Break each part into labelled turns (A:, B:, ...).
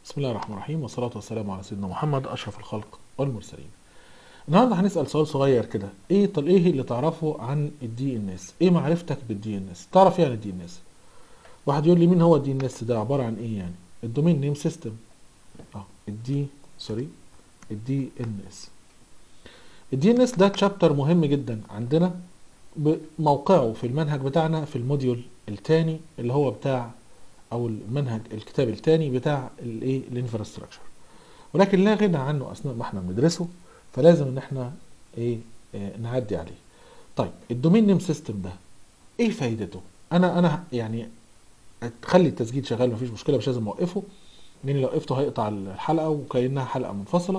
A: بسم الله الرحمن الرحيم والصلاة والسلام على سيدنا محمد أشرف الخلق والمرسلين. النهارده هنسأل سؤال صغير كده، إيه طل إيه اللي تعرفه عن الدي إن إس؟ إيه معرفتك بالدي إن إس؟ تعرف إيه عن الدي إن إس؟ واحد يقول لي مين هو الدي إن إس ده عبارة عن إيه يعني؟ الدومين نيم سيستم. أه الدي سوري الدي إن إس. الدي إن إس ده تشابتر مهم جدا عندنا موقعه في المنهج بتاعنا في الموديول الثاني اللي هو بتاع او المنهج الكتاب الثاني بتاع الايه الانفراستراكشر ولكن لا غنى عنه اثناء ما احنا بندرسه فلازم ان احنا ايه آه نعدي عليه طيب الدومين نيم سيستم ده ايه فايدته انا انا يعني تخلي التسجيل شغال مفيش مشكله مش لازم اوقفه لان لو وقفته هيقطع الحلقه وكانها حلقه منفصله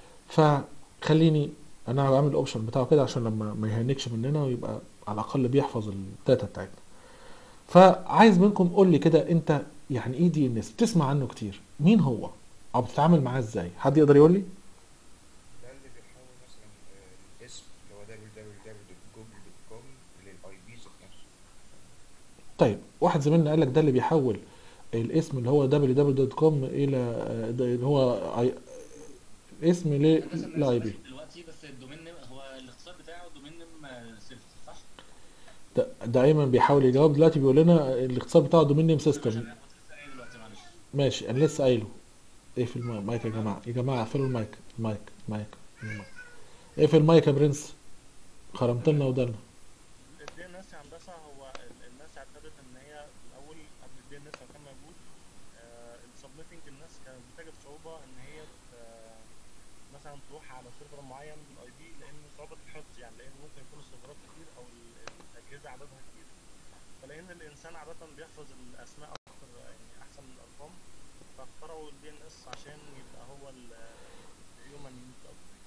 A: فخليني انا بعمل الاوبشن بتاعه كده عشان لما ما يهنكش مننا ويبقى على الاقل بيحفظ الداتا بتاعتنا فعايز منكم قول لي كده انت يعني ايه دي ان اس بتسمع عنه كتير مين هو او بتتعامل معاه ازاي حد يقدر يقول لي
B: ده اللي بيحول مثلا آه، الاسم اللي هو www.google.com للاي بي ذات نفسه
A: طيب واحد زميلنا قال لك ده اللي بيحول الاسم اللي هو www.com الى آه، ده اللي هو I- اسم للاي بي
C: دلوقتي بس الدومين نيم هو الاختصار بتاعه دومين نيم سيرفيس صح؟
A: ده دايما بيحاول يجاوب دلوقتي بيقول لنا الاختصار بتاعه دومين نيم
C: عشان
A: سيستم
C: انا كنت لسه قايل دلوقتي معلش
A: ماشي انا لسه قايله ايه في المايك يا جماعه يا جماعه اقفلوا المايك المايك المايك المايك. ايه في المايك يا برنس خرمت لنا ودنا
D: الدي ان اس يا هندسه هو ال- الناس اعتبرت ان هي الاول قبل الدي ان اس ما كان موجود السبميتنج الناس كانت بتجد صعوبه ان هي ت- مثلا تروح على سيرفر معين بالاي بي لان صعوبه الحفظ يعني لان ممكن يكون السيرفرات كتير او ال- الاجهزه عددها كتير فلان الانسان عاده بيحفظ الاسماء اكتر يعني احسن من الارقام فاخترعوا الدي ان اس عشان يبقى هو الهيومن يونت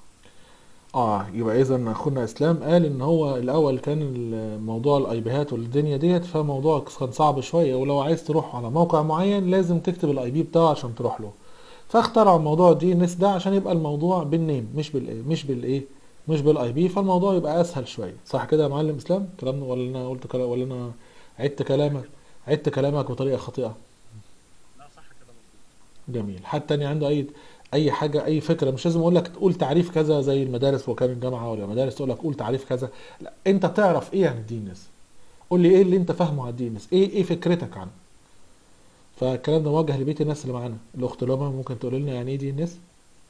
A: اه يبقى اذا اخونا اسلام قال ان هو الاول كان موضوع الايبيهات والدنيا ديت فموضوع كان صعب شويه ولو عايز تروح على موقع معين لازم تكتب الاي بي بتاعه عشان تروح له فاخترعوا موضوع الدي ان اس ده عشان يبقى الموضوع بالنيم مش بالايه مش بالايه مش بالاي بي فالموضوع يبقى اسهل شويه صح كده يا معلم اسلام كلامنا ولا انا قلت كلام ولا انا عدت كلامك عدت كلامك بطريقه خاطئه
D: لا صح كده مظبوط
A: جميل حد تاني عنده اي اي حاجه اي فكره مش لازم اقول لك تقول تعريف كذا زي المدارس وكان الجامعه ولا المدارس تقول لك قول تعريف كذا لا انت تعرف ايه عن الدي ان اس قول لي ايه اللي انت فاهمه عن الدي ان اس ايه ايه فكرتك عنه فالكلام ده موجه لبيت الناس اللي معانا الاخت لما ممكن تقول لنا يعني ايه دي ان اس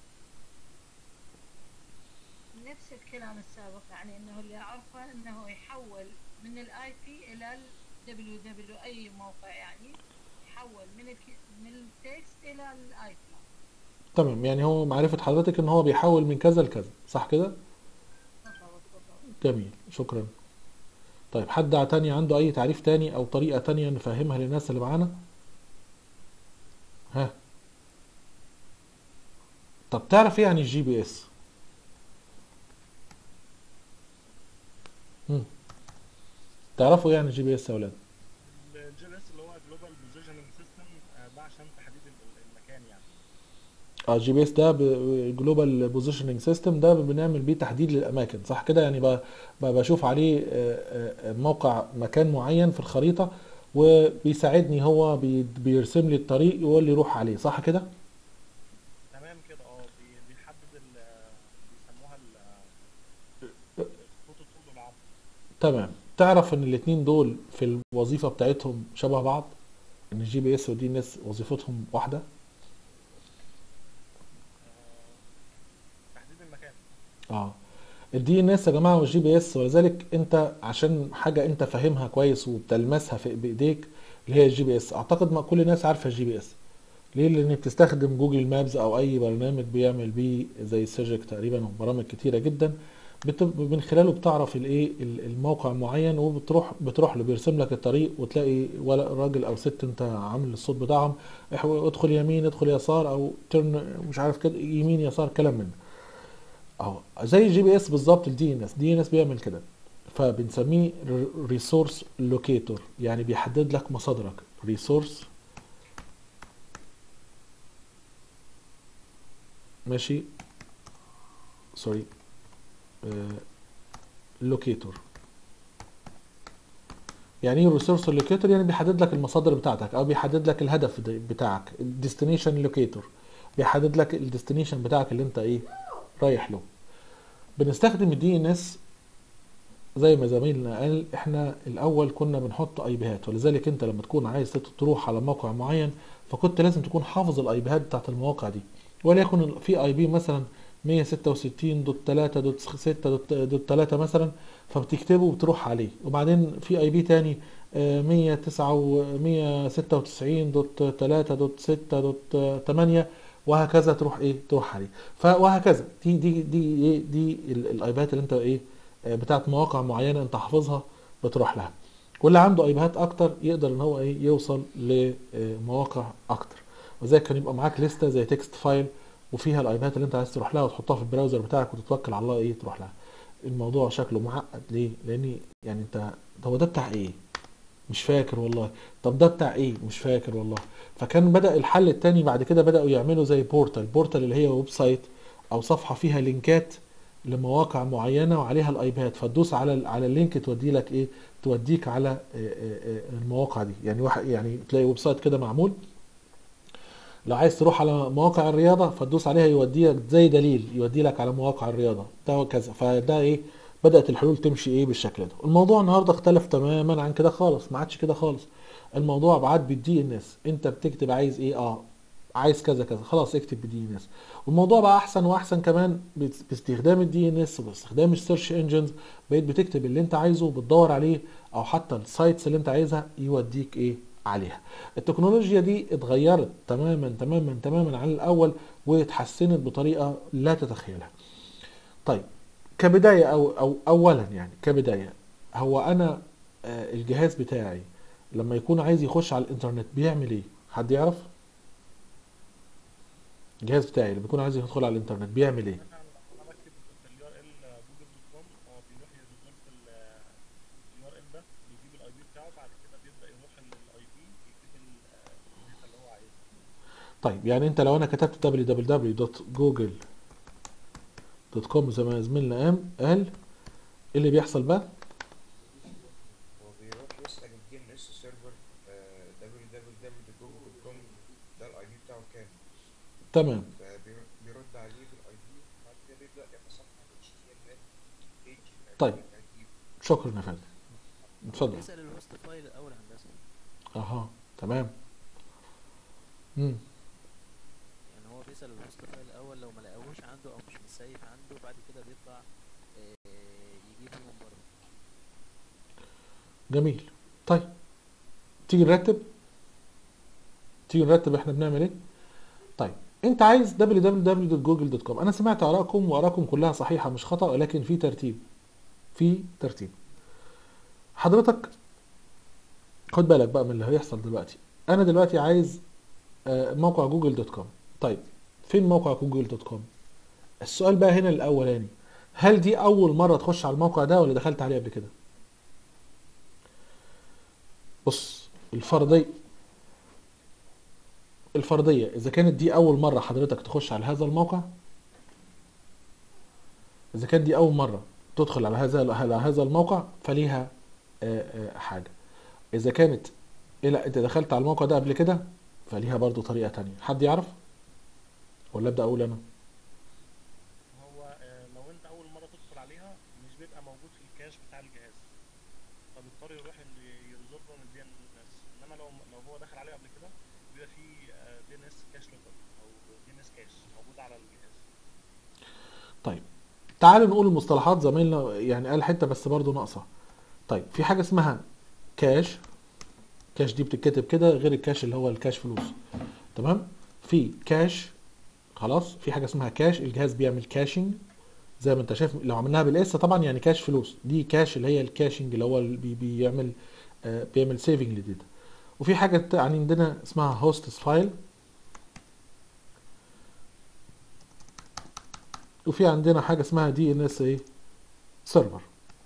E: نفس الكلام السابق يعني انه اللي اعرفه انه يحول من الاي بي الى الدبليو دبليو اي موقع يعني يحول من الك... من التكست الى الاي بي
A: تمام يعني هو معرفه حضرتك ان هو بيحول من كذا لكذا صح كده
E: بالضبط بالضبط
A: جميل شكرا طيب حد تاني عنده اي تعريف تاني او طريقه تانية نفهمها للناس اللي معانا ها طب تعرف ايه عن الجي بي اس مم. تعرفوا ايه عن الجي بي اس يا اولاد
D: الجي اس اللي هو جلوبال بوزيشننج سيستم ده عشان تحديد ال- المكان يعني
A: اه الجي بي اس ده جلوبال بوزيشننج سيستم ده بنعمل بيه تحديد للاماكن صح كده يعني ب- ب- بشوف عليه آه، آه، موقع مكان معين في الخريطه وبيساعدني هو بي- بيرسم لي الطريق يقول لي روح عليه صح كده
D: تمام كده اه بي- بيحدد ال بيسموها ال خطوط الطول والعرض
A: تمام تعرف ان الاتنين دول في الوظيفه بتاعتهم شبه بعض ان الجي بي اس والدي ان اس وظيفتهم واحده
D: آه، تحديد المكان
A: اه الدي ان اس يا جماعه والجي بي اس ولذلك انت عشان حاجه انت فاهمها كويس وبتلمسها في بايديك اللي هي الجي بي اس اعتقد ما كل الناس عارفه الجي بي اس ليه لان بتستخدم جوجل مابز او اي برنامج بيعمل بيه زي سيرجك تقريبا وبرامج كتيره جدا بت... من خلاله بتعرف الايه ال- الموقع معين وبتروح بتروح له بيرسم لك الطريق وتلاقي ولا راجل او ست انت عامل الصوت بتاعهم اح- ادخل يمين ادخل يسار او ترن مش عارف كده يمين يسار كلام من ده اهو زي الجي بي اس بالظبط الدي ان اس دي ان اس بيعمل كده فبنسميه ريسورس لوكيتور يعني بيحدد لك مصادرك ريسورس ماشي سوري لوكيتور يعني ايه ريسورس لوكيتور يعني بيحدد لك المصادر بتاعتك او بيحدد لك الهدف ده- بتاعك الديستنيشن لوكيتور بيحدد لك الديستنيشن بتاعك اللي انت ايه رايح له بنستخدم الدي ان اس زي ما زميلنا قال احنا الاول كنا بنحط اي بيهات ولذلك انت لما تكون عايز تروح على موقع معين فكنت لازم تكون حافظ الاي بيهات بتاعت المواقع دي وليكن في اي بي مثلا 166.3.6.3 مثلا فبتكتبه وبتروح عليه وبعدين في اي بي تاني آه، 196.3.6.8 وهكذا تروح ايه تروح عليه فوهكذا دي دي دي دي, دي ال- الايبات اللي انت ايه آه، بتاعت مواقع معينه انت حافظها بتروح لها واللي عنده ايبات اكتر يقدر ان هو ايه يوصل لمواقع اكتر وزي كان يبقى معاك لستة زي تكست فايل وفيها الايبات اللي انت عايز تروح لها وتحطها في البراوزر بتاعك وتتوكل على الله ايه تروح لها الموضوع شكله معقد ليه لان يعني انت هو ده بتاع ايه مش فاكر والله طب ده بتاع ايه مش فاكر والله فكان بدأ الحل التاني بعد كده بدأوا يعملوا زي بورتال بورتال اللي هي ويب سايت او صفحة فيها لينكات لمواقع معينة وعليها الايباد فتدوس على ال- على اللينك تودي لك ايه توديك على آه، آه، آه، المواقع دي يعني واحد يعني تلاقي ويب سايت كده معمول لو عايز تروح على مواقع الرياضة فتدوس عليها يوديك زي دليل يودي لك على مواقع الرياضة ده وكذا فده ايه بدأت الحلول تمشي ايه بالشكل ده الموضوع النهارده اختلف تماما عن كده خالص ما عادش كده خالص الموضوع بعد بالدي ان اس انت بتكتب عايز ايه اه عايز كذا كذا خلاص اكتب بالدي ان اس والموضوع بقى احسن واحسن كمان بت- باستخدام الدي ان اس وباستخدام السيرش انجنز بقيت بتكتب اللي انت عايزه وبتدور عليه او حتى السايتس اللي انت عايزها يوديك ايه عليها التكنولوجيا دي اتغيرت تماما تماما تماما عن الاول واتحسنت بطريقه لا تتخيلها طيب كبدايه او او اولا يعني كبدايه هو انا آه، الجهاز بتاعي لما يكون عايز يخش على الانترنت بيعمل ايه حد يعرف الجهاز بتاعي لما يكون عايز يدخل على الانترنت بيعمل ايه
D: مثلا انا بكتب في اليو ار ال جوجل دوت كوم هو بيروح يدخل في اليو ار ال ده بيجيب الاي بي بتاعه بعد كده بيبدا يروح للاي بي يكتب ال- الداتا اللي هو عايزها
A: طيب يعني انت لو انا كتبت www.google.com زي ما زميلنا قام قال ايه اللي بيحصل بقى
B: هو بيروح يسأل الدي ان اس سيرفر www.google.com ده الاي بي بتاعه كام
A: تمام
B: فبيرد عليه بالاي بي بعد كده بيبدأ يتصفح ال HTML بيج
A: طيب. شكرا يا فندم اتفضل
F: بيسأل الهوست فايل الأول هندسة
A: اها تمام امم
F: يعني هو بيسأل الهوست فايل الأول لو ما لقاهوش عنده أو مش مسيف عنده بعد كده بيطلع آه، يجيبه من بره
A: جميل طيب تيجي نرتب تيجي نرتب احنا بنعمل ايه طيب انت عايز www.google.com انا سمعت ارائكم وارائكم كلها صحيحه مش خطا ولكن في ترتيب في ترتيب حضرتك خد بالك بقى من اللي هيحصل دلوقتي انا دلوقتي عايز آه، موقع جوجل دوت كوم طيب فين موقع جوجل دوت كوم السؤال بقى هنا الاولاني هل دي اول مره تخش على الموقع ده ولا دخلت عليه قبل كده بص الفرضية الفرضية إذا كانت دي أول مرة حضرتك تخش على هذا الموقع إذا كانت دي أول مرة تدخل على هذا على هذا الموقع فليها آه، آه، حاجة إذا كانت إيه لا أنت دخلت على الموقع ده قبل كده فليها برضو طريقة تانية حد يعرف ولا أبدأ أقول أنا
D: هو آه، لو انت اول مره تدخل عليها مش بيبقى موجود في الكاش بتاع الجهاز فبيضطر يروح اللي يرزقه من الدي ان اس انما لو لو هو دخل عليه قبل كده بيبقى في دي ان اس كاش لوكر او دي ان اس كاش موجود على الجهاز
A: طيب تعالوا نقول المصطلحات زميلنا يعني قال حته بس برضو ناقصه طيب في حاجه اسمها كاش كاش دي بتتكتب كده غير الكاش اللي هو الكاش فلوس تمام في كاش خلاص في حاجه اسمها كاش الجهاز بيعمل كاشنج زي ما انت شايف لو عملناها بالاس طبعا يعني كاش فلوس دي كاش اللي هي الكاشنج اللي هو اللي بي بيعمل آه بيعمل سيفنج للداتا وفي حاجه تا- عندنا اسمها هوستس فايل وفي عندنا حاجه اسمها دي ان اس ايه سيرفر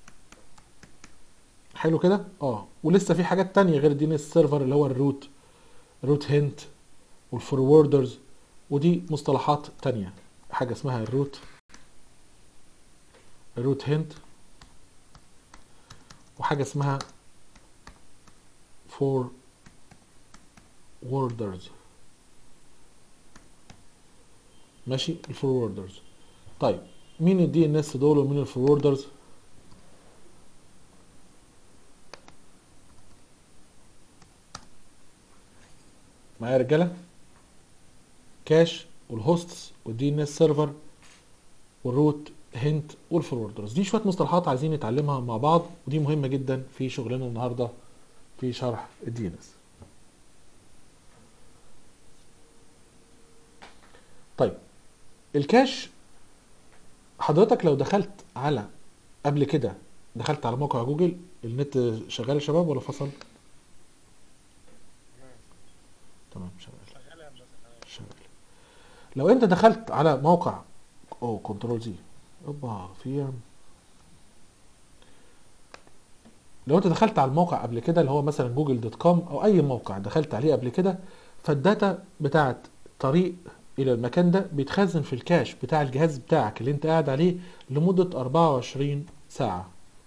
A: حلو كده اه ولسه في حاجات تانية غير الدي ان اس سيرفر اللي هو الروت روت هنت والفوروردرز ودي مصطلحات تانية حاجه اسمها الروت الروت هنت وحاجه اسمها فور ووردرز ماشي الفوروردرز طيب مين الدي ان اس دول ومين الفوروردرز معايا يا رجاله كاش والهوستس والدي ان اس سيرفر والروت هنت والفوروردرز دي شويه مصطلحات عايزين نتعلمها مع بعض ودي مهمه جدا في شغلنا النهارده في شرح الدي ان اس طيب الكاش حضرتك لو دخلت على قبل كده دخلت على موقع جوجل النت شغال يا شباب ولا فصل تمام شغال
D: شغال يا هندسه تمام
A: شغال لو انت دخلت على موقع او كنترول زي اوبا في لو انت دخلت على الموقع قبل كده اللي هو مثلا جوجل دوت كوم او اي موقع دخلت عليه قبل كده فالداتا بتاعت طريق الى المكان ده بيتخزن في الكاش بتاع الجهاز بتاعك اللي انت قاعد عليه لمدة 24 ساعة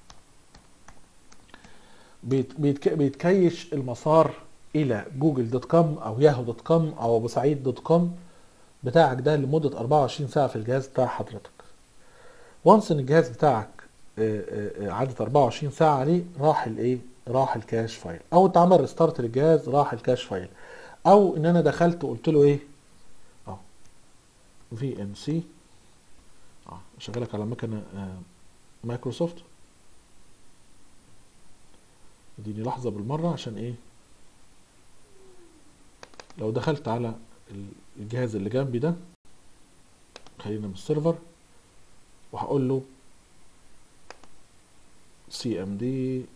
A: بيت بيتك بيتكيش المسار الى جوجل دوت كوم او ياهو دوت كوم او ابو سعيد دوت كوم بتاعك ده لمدة 24 ساعة في الجهاز بتاع حضرتك وانس ان الجهاز بتاعك آه، آه، آه، عدت 24 ساعة عليه راح الايه راح الكاش فايل او اتعمل ريستارت للجهاز راح الكاش فايل او ان انا دخلت وقلت له ايه اه في ان سي اه شغالك على مكنة آه، مايكروسوفت اديني لحظة بالمرة عشان ايه لو دخلت على الجهاز اللي جنبي ده خلينا من السيرفر وهقول له سي ام دي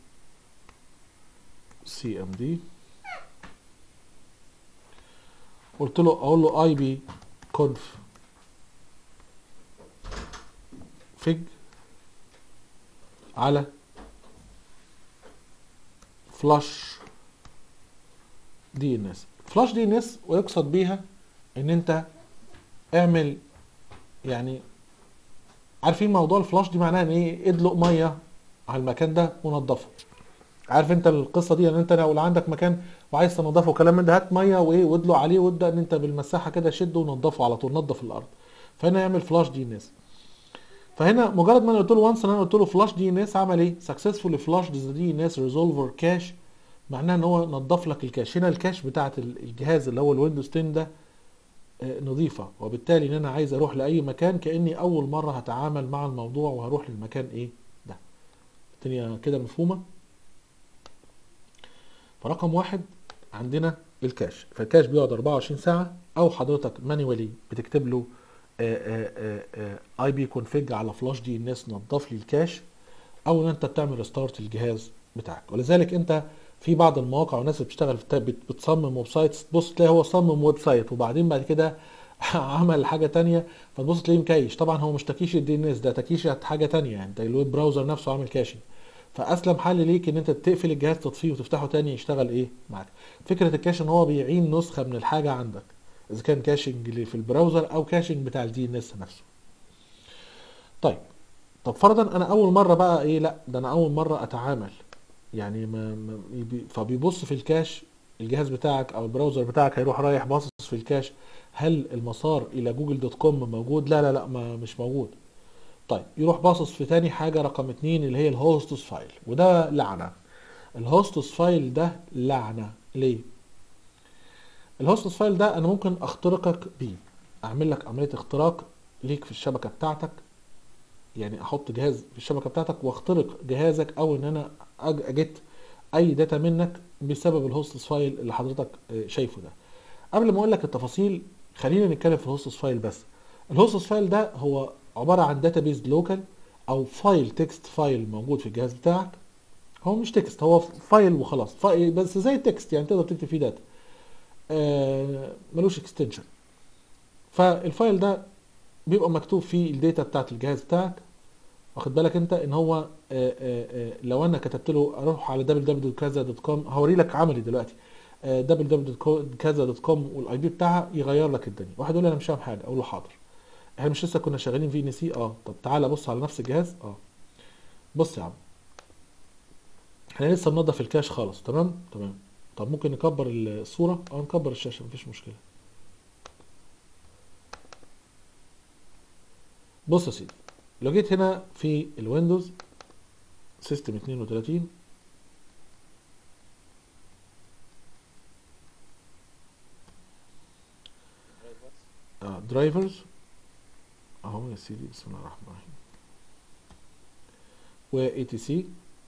A: سي ام دي قلت له اقول له اي بي كونف فيج على فلاش دي ان اس فلاش دي ان اس ويقصد بيها ان انت اعمل يعني عارفين موضوع الفلاش دي معناها ان ايه ادلق ميه على المكان ده ونضفه عارف انت القصه دي ان انت لو عندك مكان وعايز تنضفه وكلام من ده هات ميه وايه وادلق عليه وابدا ان انت بالمساحه كده شده ونضفه على طول نضف الارض فهنا يعمل فلاش دي ان اس فهنا مجرد ما انا قلت له وانس انا قلت له فلاش دي ان اس عمل ايه سكسسفولي فلاش دي ان اس ريزولفر كاش معناه ان هو نضف لك الكاش هنا الكاش بتاعت الجهاز اللي هو الويندوز 10 ده آه، نظيفه وبالتالي ان انا عايز اروح لاي مكان كاني اول مره هتعامل مع الموضوع وهروح للمكان ايه ده الدنيا كده مفهومه فرقم واحد عندنا الكاش فالكاش بيقعد 24 ساعه او حضرتك مانيوالي بتكتب له اي بي كونفيج على فلاش دي الناس نضف لي الكاش او ان انت بتعمل ريستارت للجهاز بتاعك ولذلك انت في بعض المواقع والناس اللي بتشتغل في بت- بتصمم ويب سايت تبص تلاقي هو صمم ويب سايت وبعدين بعد كده عمل حاجه تانية فتبص تلاقيه مكيش طبعا هو مش تكيش الدي ان اس ده تكيش حاجه تانية يعني ده الويب براوزر نفسه عامل كاشنج فاسلم حل ليك ان انت تقفل الجهاز تطفيه وتفتحه تاني يشتغل ايه معاك فكره الكاش ان هو بيعين نسخه من الحاجه عندك اذا كان كاشنج اللي في البراوزر او كاشنج بتاع الدي ان اس نفسه طيب طب فرضا انا اول مره بقى ايه لا ده انا اول مره اتعامل يعني ما ما- يبي- فبيبص في الكاش الجهاز بتاعك او البراوزر بتاعك هيروح رايح باصص في الكاش هل المسار الى جوجل دوت كوم موجود لا لا لا ما مش موجود طيب يروح باصص في تاني حاجة رقم اتنين اللي هي الهوستس فايل وده لعنة الهوستس فايل ده لعنة ليه الهوستس فايل ده انا ممكن اخترقك بيه اعمل لك عملية اختراق ليك في الشبكة بتاعتك يعني احط جهاز في الشبكة بتاعتك واخترق جهازك او ان انا أج- اجت اي داتا منك بسبب الهوستس فايل اللي حضرتك آه، شايفه ده قبل ما اقول لك التفاصيل خلينا نتكلم في الهوستس فايل بس الهوستس فايل ده هو عبارة عن داتابيز لوكال او فايل تكست فايل موجود في الجهاز بتاعك هو مش تكست هو فايل وخلاص فايل بس زي التكست يعني تقدر تكتب فيه داتا آه ملوش اكستنشن فالفايل ده بيبقى مكتوب فيه الداتا بتاعت الجهاز بتاعك واخد بالك انت ان هو آه، آه، آه، لو انا كتبت له اروح على www.kaza.com هوري لك عملي دلوقتي آه، www.kaza.com والاي بي بتاعها يغير لك الدنيا واحد يقول لي انا مش فاهم حاجه اقول له حاضر احنا مش لسه كنا شغالين في ان سي اه طب تعالى بص على نفس الجهاز اه بص يا عم احنا لسه بنضف الكاش خالص تمام تمام طب ممكن نكبر الصوره اه نكبر الشاشه مفيش مشكله بص يا سيدي لو جيت هنا في الويندوز سيستم 32
D: درايفرز
A: درايفرز اهو يا سيدي بسم الله الرحمن الرحيم و اي تي سي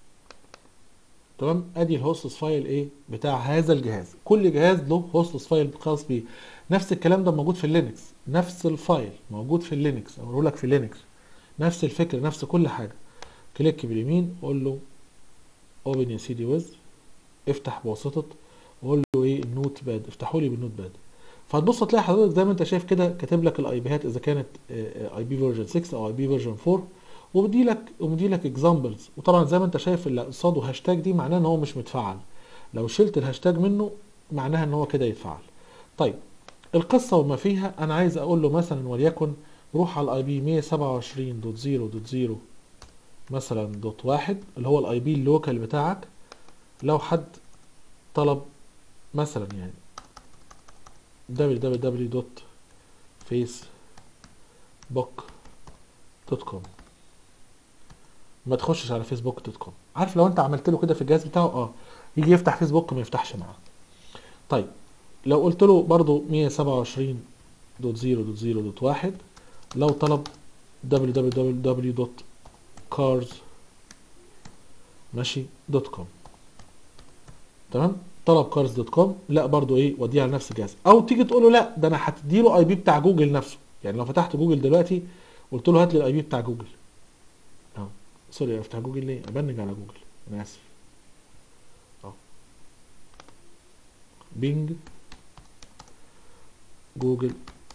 A: تمام ادي الهوستس فايل ايه بتاع هذا الجهاز كل جهاز له هوستس فايل خاص بيه نفس الكلام ده موجود في اللينكس نفس الفايل موجود في اللينكس اقول لك في لينكس نفس الفكره نفس كل حاجه كليك باليمين قول له اوبن يا سيدي ويز افتح بواسطه وقول له ايه النوت باد افتحوا لي بالنوت باد فهتبص تلاقي حضرتك زي ما انت شايف كده كاتب لك الاي بيهات اذا كانت اي بي فيرجن 6 او اي بي فيرجن 4 وبدي لك ومدي لك اكزامبلز وطبعا زي ما انت شايف اللي قصاده هاشتاج دي معناه ان هو مش متفعل لو شلت الهاشتاج منه معناها ان هو كده يتفعل طيب القصه وما فيها انا عايز اقول له مثلا وليكن روح على الاي بي 127.0.0 مثلا دوت واحد اللي هو الاي بي اللوكال بتاعك لو حد طلب مثلا يعني www.facebook.com ما تخشش على فيسبوك دوت كوم عارف لو انت عملت له كده في الجهاز بتاعه اه يجي يفتح فيسبوك ما يفتحش معاه طيب لو قلت له برضو 127.0.0.1 لو طلب www.cars ماشي دوت كوم تمام طلب كارز دوت كوم لا برضو ايه وديه على نفس الجهاز او تيجي تقول له لا ده انا هتدي له اي بي بتاع جوجل نفسه يعني لو فتحت جوجل دلوقتي قلت له هات لي الاي بي بتاع جوجل اه سوري افتح جوجل ليه ابنج على جوجل انا اسف اه بينج جوجل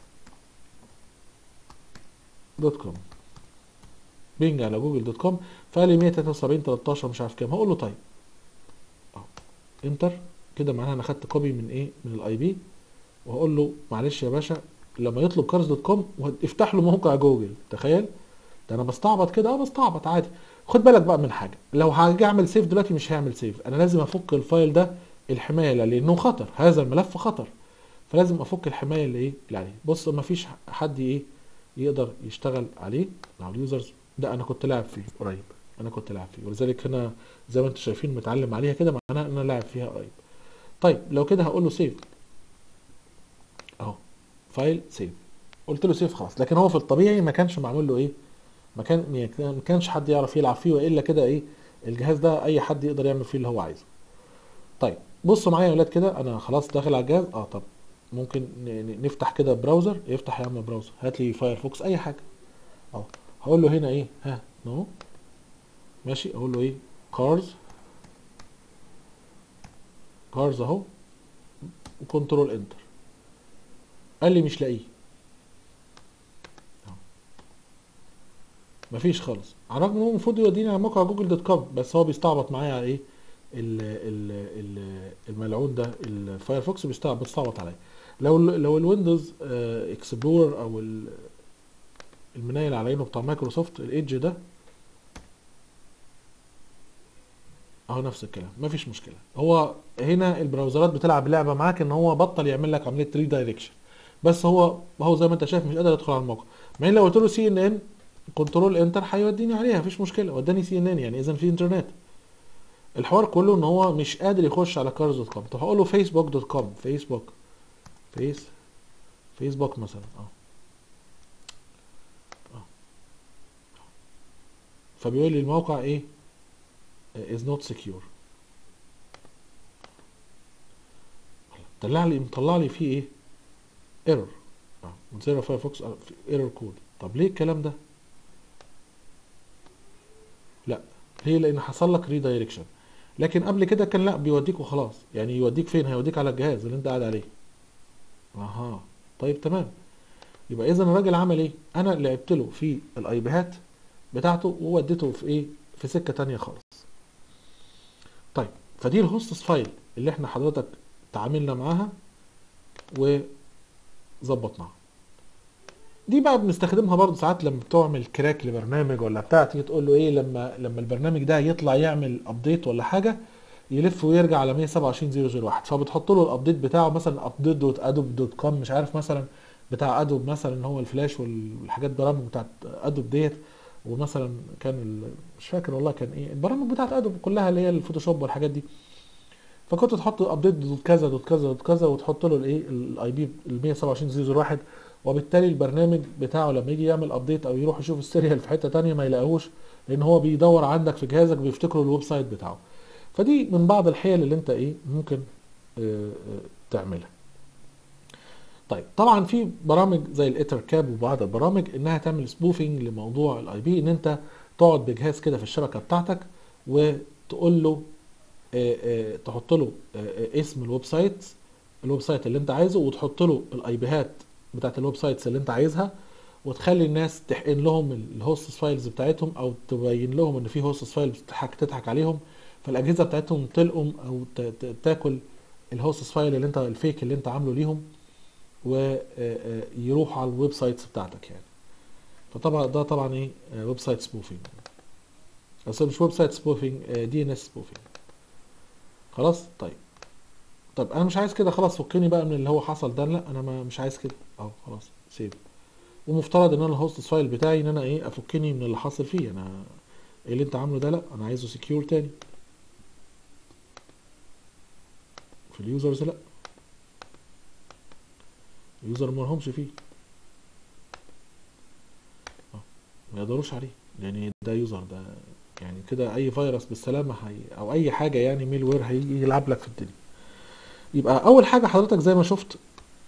A: دوت كوم بينج على جوجل دوت كوم فقال لي 173 13 مش عارف كام هقول له طيب اهو انتر كده معناها انا خدت كوبي من ايه من الاي بي وهقول له معلش يا باشا لما يطلب كارز دوت كوم افتح له موقع جوجل تخيل ده انا بستعبط كده اه بستعبط عادي خد بالك بقى من حاجه لو هاجي اعمل سيف دلوقتي مش هيعمل سيف انا لازم افك الفايل ده الحمايه لانه خطر هذا الملف خطر فلازم افك الحمايه اللي ايه اللي عليه بص ما فيش حد ايه يقدر يشتغل عليه مع اليوزرز ده انا كنت لاعب فيه قريب انا كنت لاعب فيه ولذلك هنا زي ما انتم شايفين متعلم عليها كده معناها ان انا لاعب فيها قريب طيب لو كده هقول له سيف اهو فايل سيف قلت له سيف خلاص لكن هو في الطبيعي ما كانش معمول له ايه ما كان ما كانش حد يعرف يلعب فيه والا كده ايه الجهاز ده اي حد يقدر يعمل فيه اللي هو عايزه طيب بصوا معايا يا ولاد كده انا خلاص داخل على الجهاز اه طب ممكن ن- ن- نفتح كده براوزر يفتح يا عم براوزر هات لي فايرفوكس اي حاجه اهو هقول له هنا ايه ها نو ماشي اقول له ايه كارز كارز اهو وكنترول انتر قال لي مش لاقيه أهو. مفيش خالص على الرغم ان هو المفروض يوديني على موقع جوجل دوت كوم بس هو بيستعبط معايا على ايه ال ال ال الملعون ده الفايرفوكس بيستعبط بيستعبط عليا لو ال لو الويندوز اكسبلورر او ال- المنايل على عينه بتاع مايكروسوفت الايدج ده اهو نفس الكلام مفيش مشكله هو هنا البراوزرات بتلعب لعبه معاك ان هو بطل يعمل لك عمليه ري دايركشن بس هو هو زي ما انت شايف مش قادر يدخل على الموقع ما لو قلت له سي ان ان كنترول انتر هيوديني عليها مفيش مشكله وداني سي ان ان يعني اذا في انترنت الحوار كله ان هو مش قادر يخش على كارز دوت كوم طب هقول له فيسبوك دوت كوم فيسبوك فيس فيسبوك مثلا اه اه فبيقول لي الموقع ايه is not secure طلع لي مطلع لي فيه ايه ايرور اه موزيلا فايرفوكس ايرور كود طب ليه الكلام ده لا ليه لان حصل لك ريدايركشن لكن قبل كده كان لا بيوديك وخلاص يعني يوديك فين هيوديك على الجهاز اللي انت قاعد عليه اها طيب تمام يبقى اذا الراجل عمل ايه انا لعبت له في الايبيهات بتاعته ووديته في ايه في سكه تانية خالص طيب فدي الهوستس فايل اللي احنا حضرتك تعاملنا معاها وظبطناها دي بقى بنستخدمها برضه ساعات لما بتعمل كراك لبرنامج ولا بتاع تيجي تقول له ايه لما لما البرنامج ده يطلع يعمل ابديت ولا حاجه يلف ويرجع على 127001 فبتحط له الابديت بتاعه مثلا ابديت دوت ادوب دوت كوم مش عارف مثلا بتاع ادوب مثلا هو الفلاش والحاجات برامج بتاعت ادوب ديت ومثلا كان ال... مش فاكر والله كان ايه البرامج بتاعت ادوب كلها اللي هي الفوتوشوب والحاجات دي فكنت تحط ابديت دوت كذا دوت كذا دوت كذا وتحط له الايه الاي بي ال 127 وبالتالي البرنامج بتاعه لما يجي يعمل ابديت او يروح يشوف السيريال في حته تانية ما يلاقيهوش لان هو بيدور عندك في جهازك بيفتكره الويب سايت بتاعه فدي من بعض الحيل اللي انت ايه ممكن اه اه تعملها طيب طبعا في برامج زي الايتر كاب وبعض البرامج انها تعمل سبوفنج لموضوع الاي بي ان انت تقعد بجهاز كده في الشبكه بتاعتك وتقول له اه اه تحط له اه اسم الويب سايت الويب سايت اللي انت عايزه وتحط له الاي بيهات بتاعت الويب سايتس اللي انت عايزها وتخلي الناس تحقن لهم الهوست فايلز بتاعتهم او تبين لهم ان في هوست فايلز تضحك تضحك عليهم فالاجهزه بتاعتهم تلقم او تاكل الهوست فايل اللي انت الفيك اللي انت عامله ليهم ويروحوا على الويب سايتس بتاعتك يعني فطبعا ده طبعا ايه ويب سايت سبوفينج بس مش ويب سايت سبوفينج دي ان اس سبوفينج خلاص طيب طب انا مش عايز كده خلاص فكني بقى من اللي هو حصل ده لا انا ما مش عايز كده اهو خلاص سيب ومفترض ان انا الهوست فايل بتاعي ان انا ايه افكني من اللي حاصل فيه انا ايه اللي انت عامله ده لا انا عايزه سكيور تاني في اليوزرز لا اليوزر ما لهمش فيه اه ما يقدروش عليه لان ده يوزر ده يعني كده اي فيروس بالسلامه هي او اي حاجه يعني ميل وير هيجي يلعب لك في الدنيا يبقى اول حاجه حضرتك زي ما شفت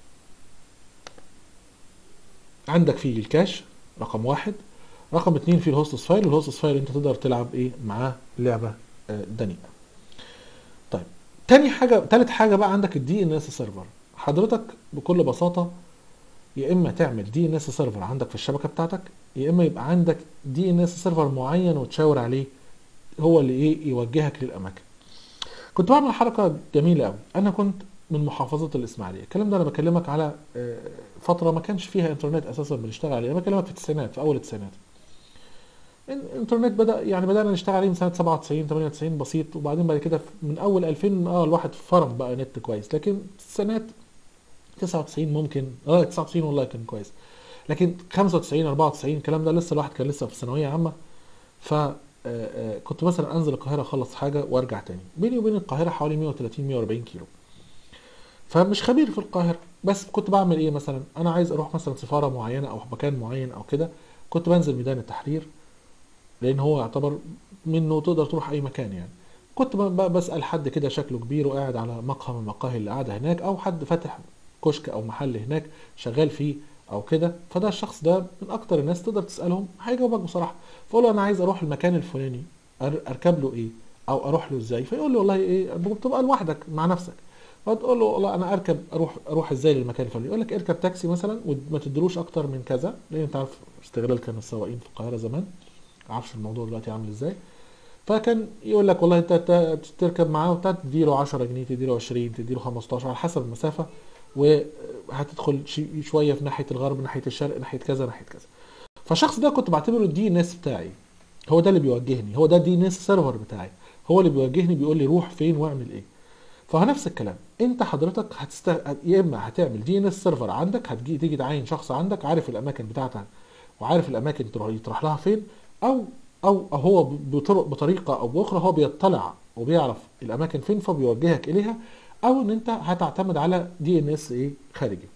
A: عندك فيه الكاش رقم واحد رقم اتنين فيه الهوستس فايل والهوستس فايل انت تقدر تلعب ايه معاه لعبه آه دنيئه طيب تاني حاجه تالت حاجه بقى عندك الدي ان اس سيرفر حضرتك بكل بساطه يا اما تعمل دي ان اس سيرفر عندك في الشبكه بتاعتك يا اما يبقى عندك دي ان اس سيرفر معين وتشاور عليه هو اللي ايه يوجهك للاماكن كنت بعمل حركه جميله قوي انا كنت من محافظه الاسماعيليه الكلام ده انا بكلمك على فتره ما كانش فيها انترنت اساسا بنشتغل عليه انا بكلمك في التسعينات في اول التسعينات الانترنت بدا يعني بدانا نشتغل عليه من سنه 97 98 بسيط وبعدين بعد كده من اول 2000 اه الواحد فرم بقى نت كويس لكن السنات 99 ممكن اه 99 والله كان كويس لكن 95 94 الكلام ده لسه الواحد كان لسه في ثانويه عامه ف كنت مثلا انزل القاهره اخلص حاجه وارجع تاني بيني وبين القاهره حوالي 130 140 كيلو فمش خبير في القاهره بس كنت بعمل ايه مثلا انا عايز اروح مثلا سفاره معينه او مكان معين او كده كنت بنزل ميدان التحرير لان هو يعتبر منه تقدر تروح اي مكان يعني كنت بسال حد كده شكله كبير وقاعد على مقهى من المقاهي اللي قاعده هناك او حد فاتح كشك او محل هناك شغال فيه او كده فده الشخص ده من اكتر الناس تقدر تسالهم هيجاوبك بصراحه فقول له انا عايز اروح المكان الفلاني اركب له ايه او اروح له ازاي فيقول لي والله ايه بتبقى لوحدك مع نفسك فتقول له والله انا اركب اروح اروح ازاي للمكان الفلاني يقول لك اركب تاكسي مثلا وما تدلوش اكتر من كذا لان انت عارف استغلال كان السواقين في القاهره زمان معرفش الموضوع دلوقتي عامل ازاي فكان يقول لك والله انت تركب معاه وتديله 10 جنيه تديله 20 تديله 15 على حسب المسافه وهتدخل شويه في ناحيه الغرب ناحيه الشرق ناحيه كذا ناحيه كذا فالشخص ده كنت بعتبره الدي ان اس بتاعي هو ده اللي بيوجهني هو ده الدي ان اس سيرفر بتاعي هو اللي بيوجهني بيقول لي روح فين واعمل ايه فنفس الكلام انت حضرتك هتست... يا اما هتعمل دي ان اس سيرفر عندك هتجي تيجي تعين شخص عندك عارف الاماكن بتاعتك وعارف الاماكن تروح يطرح لها فين او او هو بطريقه او باخرى هو بيطلع وبيعرف الاماكن فين فبيوجهك اليها او ان انت هتعتمد على دي ان اس ايه خارجي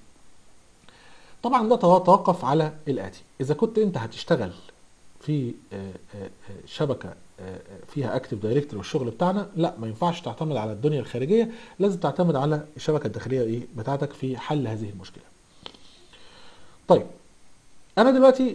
A: طبعا ده توقف على الاتي اذا كنت انت هتشتغل في شبكه فيها اكتف دايركتوري والشغل بتاعنا لا ما ينفعش تعتمد على الدنيا الخارجيه لازم تعتمد على الشبكه الداخليه ايه بتاعتك في حل هذه المشكله طيب انا دلوقتي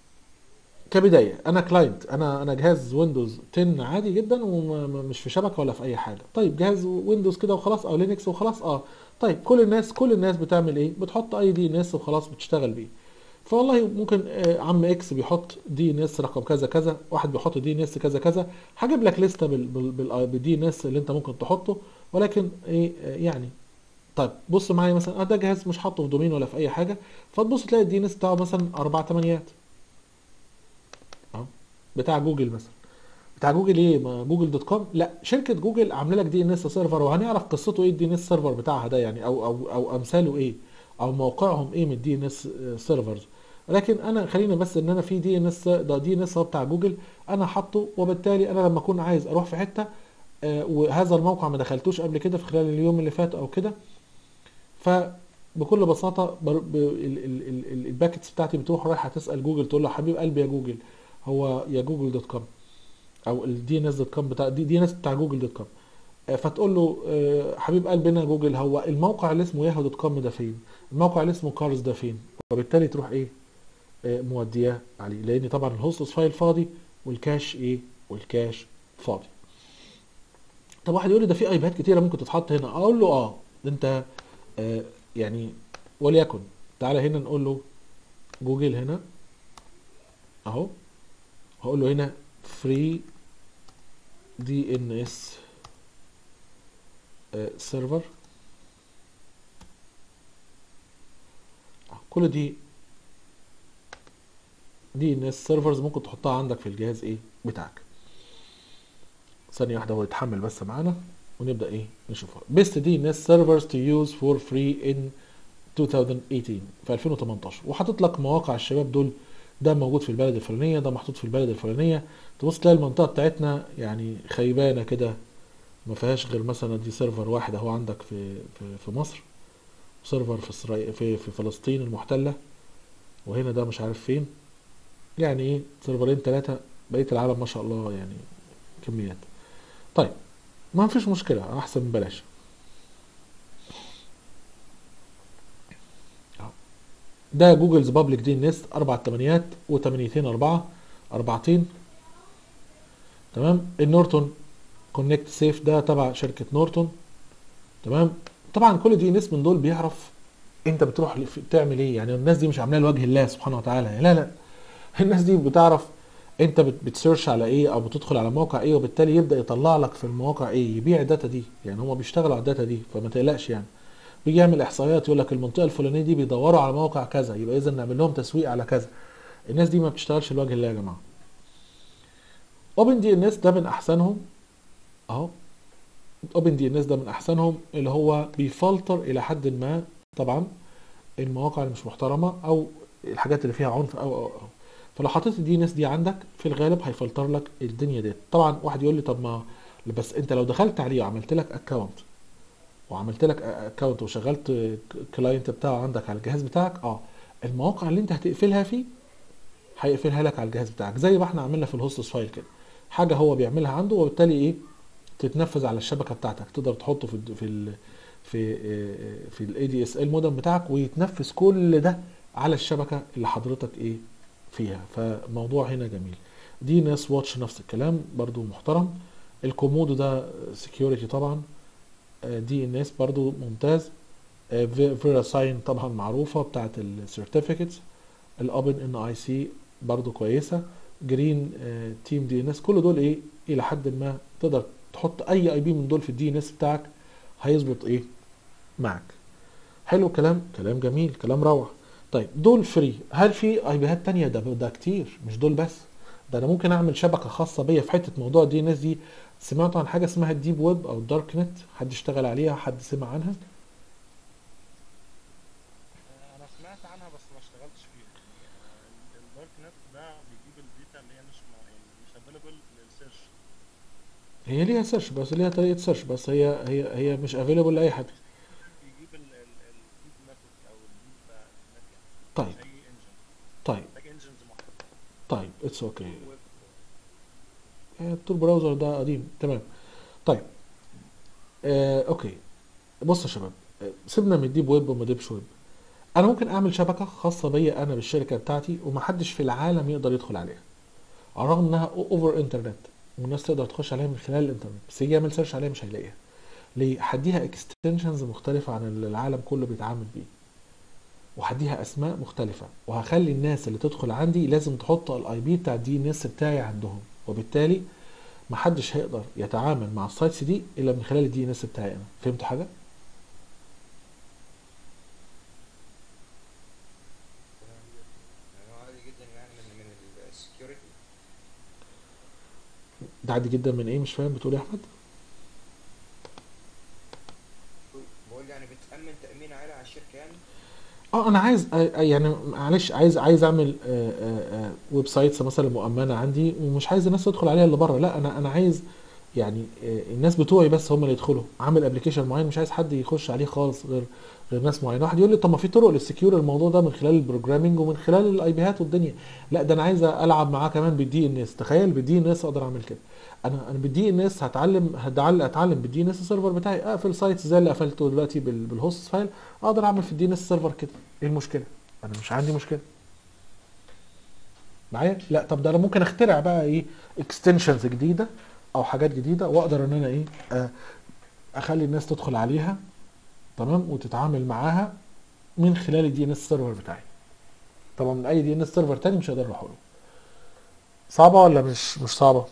A: كبدايه انا كلاينت انا انا جهاز ويندوز 10 عادي جدا ومش في شبكه ولا في اي حاجه طيب جهاز ويندوز كده وخلاص او لينكس وخلاص اه طيب كل الناس كل الناس بتعمل ايه بتحط اي دي ان اس وخلاص بتشتغل بيه فوالله ممكن آه عم اكس بيحط دي ان اس رقم كذا كذا واحد بيحط دي ان اس كذا كذا هجيب لك لسته بالدي ان اس اللي انت ممكن تحطه ولكن ايه آه يعني طيب بص معايا مثلا آه ده جهاز مش حاطه في دومين ولا في اي حاجه فتبص تلاقي الدي ان اس بتاعه مثلا اربع تمانيات بتاع جوجل مثلا بتاع جوجل ايه ما جوجل دوت كوم لا شركه جوجل عامله لك دي ان اس سيرفر وهنعرف قصته ايه الدي ان اس سيرفر بتاعها ده يعني او او او امثاله ايه او موقعهم ايه من الدي ان اس سيرفرز لكن انا خلينا بس ان انا في دي ان اس ده دي ان اس هو بتاع جوجل انا حاطه وبالتالي انا لما اكون عايز اروح في حته آه، وهذا الموقع ما دخلتوش قبل كده في خلال اليوم اللي فات او كده فبكل بساطه بر- ب- ال- ال- ال- ال- الباكتس بتاعتي بتروح رايحه تسال جوجل تقول له حبيب قلبي يا جوجل هو يا جوجل دوت كوم او الدي ان اس دوت كوم بتاع دي دي ان اس بتاع جوجل دوت كوم آه، فتقول له آه، حبيب قلبنا جوجل هو الموقع اللي اسمه ياهو دوت كوم ده فين الموقع اللي اسمه كارز ده فين وبالتالي تروح ايه آه، مودياه عليه لان طبعا الهوستس فايل فاضي والكاش ايه والكاش فاضي طب واحد يقول لي ده في ايباد كتيره ممكن تتحط هنا اقول له اه ده انت آه يعني وليكن تعالى هنا نقول له جوجل هنا اهو هقول له هنا فري دي ان اس سيرفر كل دي دي ان اس سيرفرز ممكن تحطها عندك في الجهاز ايه بتاعك ثانية واحدة هو يتحمل بس معانا ونبدأ ايه نشوفها best DNS servers to use for free in 2018 في 2018 وحاطط لك مواقع الشباب دول ده موجود في البلد الفلانية ده محطوط في البلد الفلانية تبص تلاقي المنطقة بتاعتنا يعني خيبانة كده ما فيهاش غير مثلا دي سيرفر واحد اهو عندك في في, في مصر سيرفر في إسرائيل في في فلسطين المحتلة وهنا ده مش عارف فين يعني ايه سيرفرين ثلاثة بقية العالم ما شاء الله يعني كميات طيب ما فيش مشكلة أحسن من بلاش أهو. ده جوجلز بابليك دي نست أربع تمانيات وتمانيتين أربعة أربعتين تمام النورتون كونكت سيف ده تبع شركة نورتون تمام طبعا كل دي ناس من دول بيعرف انت بتروح لف- تعمل ايه يعني الناس دي مش عاملاها لوجه الله سبحانه وتعالى لا لا الناس دي بتعرف انت بت- بتسيرش على ايه او بتدخل على موقع ايه وبالتالي يبدا يطلع لك في المواقع ايه يبيع الداتا دي يعني هم بيشتغلوا على الداتا دي فما تقلقش يعني بيجي يعمل احصائيات يقول لك المنطقه الفلانيه دي بيدوروا على موقع كذا يبقى اذا نعمل لهم تسويق على كذا الناس دي ما بتشتغلش لوجه الله يا جماعه اوبن دي ان اس ده من احسنهم اهو اوبن دي ان اس ده من احسنهم اللي هو بيفلتر الى حد ما طبعا المواقع اللي مش محترمه او الحاجات اللي فيها عنف او او او فلو حطيت الدي ان اس دي عندك في الغالب هيفلتر لك الدنيا ديت طبعا واحد يقول لي طب ما بس انت لو دخلت عليه وعملت لك اكونت وعملت لك اكونت وشغلت كلاينت بتاعه عندك على الجهاز بتاعك اه المواقع اللي انت هتقفلها فيه هيقفلها لك على الجهاز بتاعك زي ما احنا عملنا في الهوستس فايل كده حاجه هو بيعملها عنده وبالتالي ايه تتنفذ على الشبكه بتاعتك تقدر تحطه في ال في ال في آه، في الاي دي اس ال مودم بتاعك ويتنفذ كل ده على الشبكه اللي حضرتك ايه فيها فموضوع هنا جميل دي ناس واتش نفس الكلام برضو محترم الكومودو ده سكيورتي طبعا دي ان اس برضو ممتاز فيرا ساين طبعا معروفه بتاعت السيرتيفيكتس الاوبن ان اي سي برضو كويسه جرين تيم دي ان اس كل دول ايه الى حد ما تقدر تحط اي اي بي من دول في الدي ان اس بتاعك هيظبط ايه معك حلو كلام كلام جميل كلام روعه طيب دول فري هل في اي بيهات تانية ده ده كتير مش دول بس ده انا ممكن اعمل شبكه خاصه بيا في حته موضوع الدي ان اس دي سمعتوا عن حاجه اسمها الديب ويب او الدارك نت حد اشتغل عليها حد سمع عنها
D: آه، انا سمعت عنها بس ما اشتغلتش فيها يعني الدارك نت ده بيجيب الداتا اللي هي مش ما- يعني مش افيلبل للسيرش
A: هي ليها سيرش بس ليها طريقه سيرش بس هي هي هي مش افيلبل لاي حد
D: بيجيب الديب ميثود او الديب نت يعني
A: طيب
D: مش اي انجن
A: طيب
D: محتاج انجنز محدده
A: طيب اتس اوكي التور براوزر ده قديم تمام طيب آه، اوكي بص يا شباب آه، سيبنا من الديب ويب وما ديبش ويب انا ممكن اعمل شبكه خاصه بيا انا بالشركه بتاعتي ومحدش في العالم يقدر يدخل عليها على الرغم انها اوفر انترنت والناس تقدر تخش عليها من خلال الانترنت بس يجي يعمل سيرش عليها مش هيلاقيها ليه هديها اكستنشنز مختلفه عن اللي العالم كله بيتعامل بيه وهديها اسماء مختلفه وهخلي الناس اللي تدخل عندي لازم تحط الاي بي بتاع الدي ان اس بتاعي عندهم وبالتالي محدش هيقدر يتعامل مع السايتس دي الا من خلال الدي ان اس بتاعي انا فهمتوا حاجه
B: يعني هو عادي جدا يعني من من السكيورتي
A: ده عادي جدا من ايه مش فاهم بتقول ايه يا احمد
B: بقول يعني بتأمن تأمين عالي على الشركة يعني
A: اه انا عايز آه، آه، يعني معلش عايز عايز اعمل آه، آه، آه، ويب سايتس مثلا مؤمنه عندي ومش عايز الناس تدخل عليها اللي بره لا انا انا عايز يعني آه، الناس بتوعي بس هم اللي يدخلوا عامل ابلكيشن معين مش عايز حد يخش عليه خالص غير غير ناس معينه واحد يقول لي طب ما في طرق للسكيور الموضوع ده من خلال البروجرامينج ومن خلال الاي بيهات والدنيا لا ده انا عايز العب معاه كمان بالدي ان اس تخيل بالدي ان اس اقدر اعمل كده انا انا بالدي ان اس هتعلم هتعلم اتعلم بالدي ان اس سيرفر بتاعي اقفل سايت زي اللي قفلته دلوقتي بال- بالهوست فايل اقدر اعمل في الدي ان اس سيرفر كده ايه المشكله انا مش عندي مشكله معايا لا طب ده انا ممكن اخترع بقى ايه اكستنشنز جديده او حاجات جديده واقدر ان انا ايه آه، اخلي الناس تدخل عليها تمام وتتعامل معاها من خلال الدي ان اس سيرفر بتاعي طبعا من اي دي ان اس سيرفر تاني مش هقدر اروح له صعبه ولا مش مش صعبه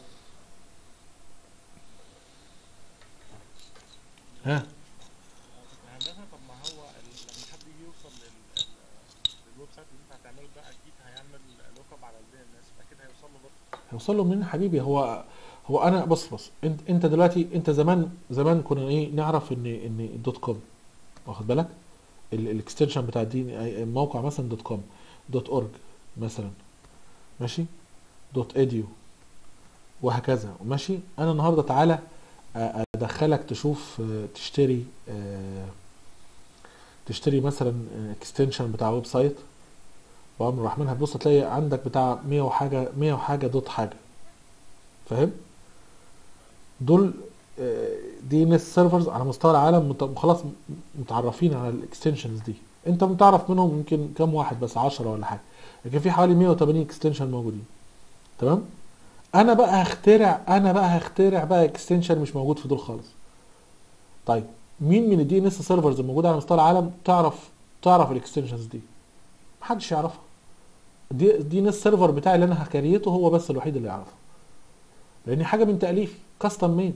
A: ها
D: هندسه طب ما هو ال- لما حد يجي يوصل لل- ال- للويب سايت اللي انت هتعمله ده اكيد هيعمل لوك اب على الدي ان اس فاكيد هيوصل له برضه
A: هيوصل له منين يا حبيبي هو هو انا بص بص انت انت دلوقتي انت زمان زمان كنا ايه نعرف ان ان الدوت كوم واخد بالك الاكستنشن بتاع الدين الموقع مثلا دوت كوم دوت اورج مثلا ماشي دوت اديو وهكذا ماشي انا النهارده تعالى أ- ادخلك تشوف آه، تشتري آه، تشتري مثلا اكستنشن بتاع ويب سايت وامر الرحمن هتبص تلاقي عندك بتاع 100 وحاجه 100 وحاجه دوت حاجه فاهم دول دي ان اس سيرفرز على مستوى العالم مت- خلاص م- متعرفين على الاكستنشنز دي انت متعرف منهم يمكن كام واحد بس 10 ولا حاجه لكن في حوالي 180 اكستنشن موجودين تمام انا بقى هخترع انا بقى هخترع بقى اكستنشن مش موجود في دول خالص طيب مين من الدي ان اس سيرفرز الموجوده على مستوى العالم تعرف تعرف الاكستنشنز دي محدش يعرفها دي دي ان اس سيرفر بتاعي اللي انا هكريته هو بس الوحيد اللي يعرفه لان حاجه من تاليفي كاستم ميد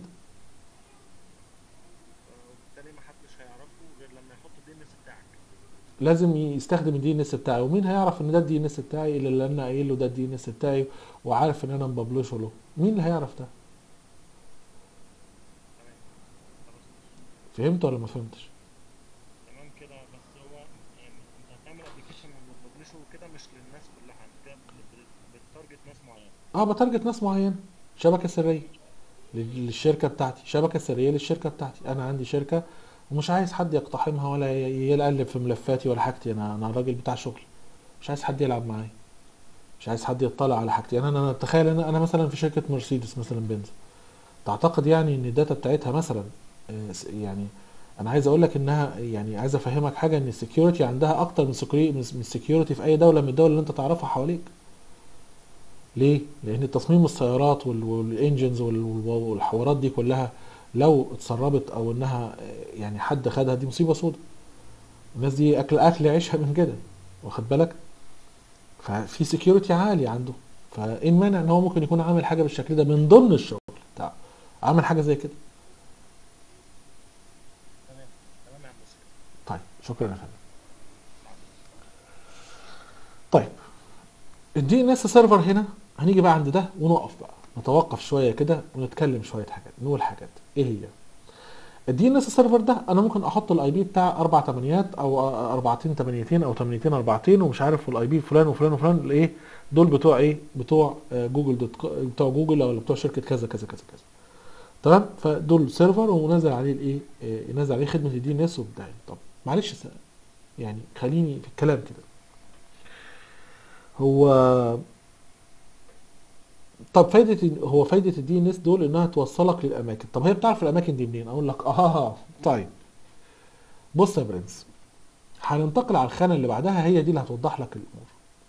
D: وبالتالي محدش هيعرفه غير لما يحط الدي ان اس بتاعك
A: لازم يستخدم الدي ان اس بتاعي ومين هيعرف ان ده الدي ان اس بتاعي الا اللي انا قايل له ده الدي ان اس بتاعي وعارف ان انا مببلشه له مين اللي هيعرف ده
D: تمام خلاص
A: فهمت ولا ما فهمتش
D: تمام كده بس هو يعني انت هتعمل ابلكيشن وتبلشه كده مش للناس كلها انت كده بت- بت- بتارجت ناس معينه
A: اه بتارجت ناس معينه شبكه سريه لل- للشركه بتاعتي شبكه سريه للشركه بتاعتي انا عندي شركه ومش عايز حد يقتحمها ولا ي- يقلب في ملفاتي ولا حاجتي انا انا راجل بتاع شغل مش عايز حد يلعب معايا مش عايز حد يطلع على حاجتي انا انا تخيل انا انا مثلا في شركه مرسيدس مثلا بنز تعتقد يعني ان الداتا بتاعتها مثلا آه، س- يعني انا عايز اقول لك انها يعني عايز افهمك حاجه ان السكيورتي عندها اكتر من سكيورتي من السكيورتي في اي دوله من الدول اللي انت تعرفها حواليك ليه؟ لأن تصميم السيارات وال- والانجنز وال- وال- والحوارات دي كلها لو اتسربت أو إنها آه، يعني حد خدها دي مصيبة سودة. الناس دي أكل أكل عيشها من كده واخد بالك؟ ففي سكيورتي عالي عنده فإيه المانع إن هو ممكن يكون عامل حاجة بالشكل ده من ضمن الشغل بتاعه عامل حاجة زي كده.
D: تمام تمام يا هندسه
A: طيب شكرا يا فندم. طيب الدي ان اس سيرفر هنا هنيجي بقى عند ده ونقف بقى نتوقف شويه كده ونتكلم شويه حاجات نقول حاجات ايه هي الدي ان اس سيرفر ده انا ممكن احط الاي بي بتاع اربع تمانيات او اربعتين تمانيتين او تمانيتين اربعتين ومش عارف والاي بي فلان وفلان وفلان الايه دول بتوع ايه بتوع آه، جوجل دوت كو- بتوع جوجل او بتوع شركه كذا كذا كذا كذا تمام فدول سيرفر ونزل عليه الايه آه، نزل عليه خدمه الدي ان اس وبتاع طب معلش س- يعني خليني في الكلام كده هو طب فايدة هو فايدة الدي ان اس دول انها توصلك للاماكن طب هي بتعرف الاماكن دي منين اقول لك اه طيب بص يا برنس هننتقل على الخانة اللي بعدها هي دي اللي هتوضح لك الامور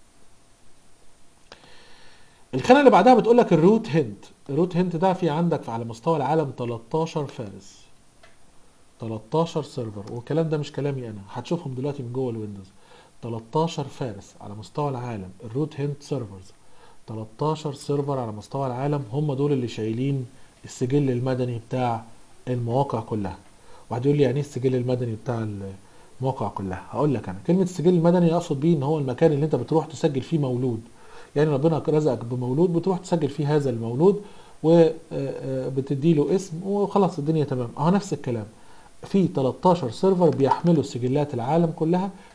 A: الخانة اللي بعدها بتقول لك الروت هنت الروت هنت ده في عندك على مستوى العالم 13 فارس 13 سيرفر والكلام ده مش كلامي انا هتشوفهم دلوقتي من جوه الويندوز 13 فارس على مستوى العالم الروت هنت سيرفرز 13 سيرفر على مستوى العالم هم دول اللي شايلين السجل المدني بتاع المواقع كلها واحد يقول لي يعني ايه السجل المدني بتاع المواقع كلها هقول لك انا كلمه السجل المدني اقصد بيه ان هو المكان اللي انت بتروح تسجل فيه مولود يعني ربنا رزقك بمولود بتروح تسجل فيه هذا المولود وبتدي له اسم وخلاص الدنيا تمام اهو نفس الكلام في 13 سيرفر بيحملوا سجلات العالم كلها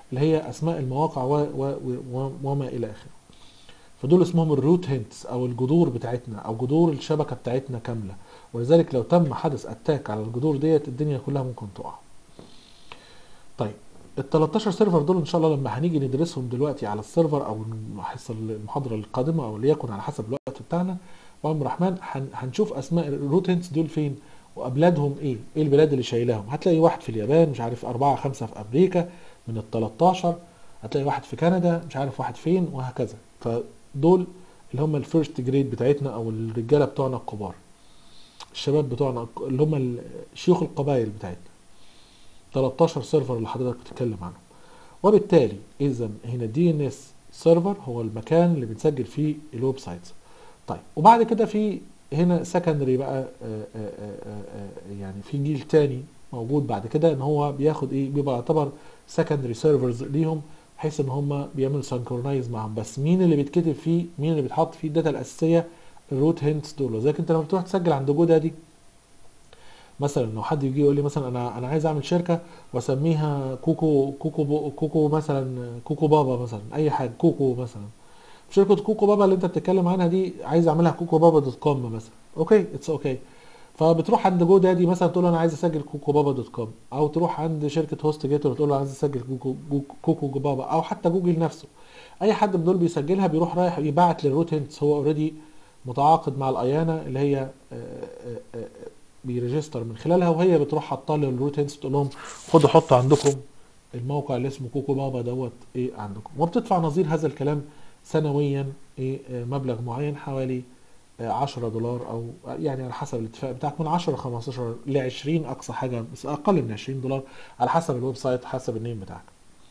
A: اللي هي اسماء المواقع و و و وما الى اخره فدول اسمهم الروت هنتس او الجذور بتاعتنا او جذور الشبكه بتاعتنا كامله ولذلك لو تم حدث اتاك على الجذور ديت الدنيا كلها ممكن تقع طيب ال 13 سيرفر دول ان شاء الله لما هنيجي ندرسهم دلوقتي على السيرفر او الحصه المحاضره القادمه او ليكن على حسب الوقت بتاعنا وعم الرحمن هن- هنشوف اسماء الروت هنتس دول فين وابلادهم ايه ايه البلاد اللي شايلاهم هتلاقي واحد في اليابان مش عارف أربعة خمسة في امريكا من ال 13 هتلاقي واحد في كندا مش عارف واحد فين وهكذا فدول اللي هم الفيرست جريد بتاعتنا او الرجاله بتوعنا الكبار الشباب بتوعنا اللي هم ال- شيوخ القبائل بتاعتنا 13 سيرفر اللي حضرتك بتتكلم عنهم وبالتالي اذا هنا دي ان اس سيرفر هو المكان اللي بنسجل فيه الويب سايتس طيب وبعد كده في هنا سكندري بقى آه، آه، آه، آه، يعني في جيل تاني موجود بعد كده ان هو بياخد ايه بيبقى يعتبر سكندري سيرفرز ليهم بحيث ان هم بيعملوا سنكرونايز معاهم بس مين اللي بيتكتب فيه مين اللي بيتحط فيه الداتا الاساسيه الروت هنتس دول وزيك انت لما بتروح تسجل عند جودا دي مثلا لو حد يجي يقول لي مثلا انا انا عايز اعمل شركه واسميها كوكو كوكو بو كوكو مثلا كوكو بابا مثلا اي حاجه كوكو مثلا شركه كوكو بابا اللي انت بتتكلم عنها دي عايز اعملها كوكو بابا دوت كوم مثلا اوكي اتس اوكي فبتروح عند جو دادي مثلا تقول له انا عايز اسجل كوكو بابا دوت كوم او تروح عند شركه هوست جيتور تقول له عايز اسجل كوكو كوكو, كوكو بابا او حتى جوجل نفسه اي حد من دول بيسجلها بيروح رايح يبعت للروت هنتس هو اوريدي متعاقد مع الايانا اللي هي آه، آه، آه، بيريجستر من خلالها وهي بتروح حاطه له الروت هنتس تقول لهم خدوا حطوا عندكم الموقع اللي اسمه كوكو بابا دوت ايه عندكم وبتدفع نظير هذا الكلام سنويا ايه آه، مبلغ معين حوالي آه، 10 دولار او يعني على حسب الاتفاق بتاعك من 10 ل 15 ل 20 اقصى حاجه بس اقل من 20 دولار على حسب الويب سايت حسب النيم بتاعك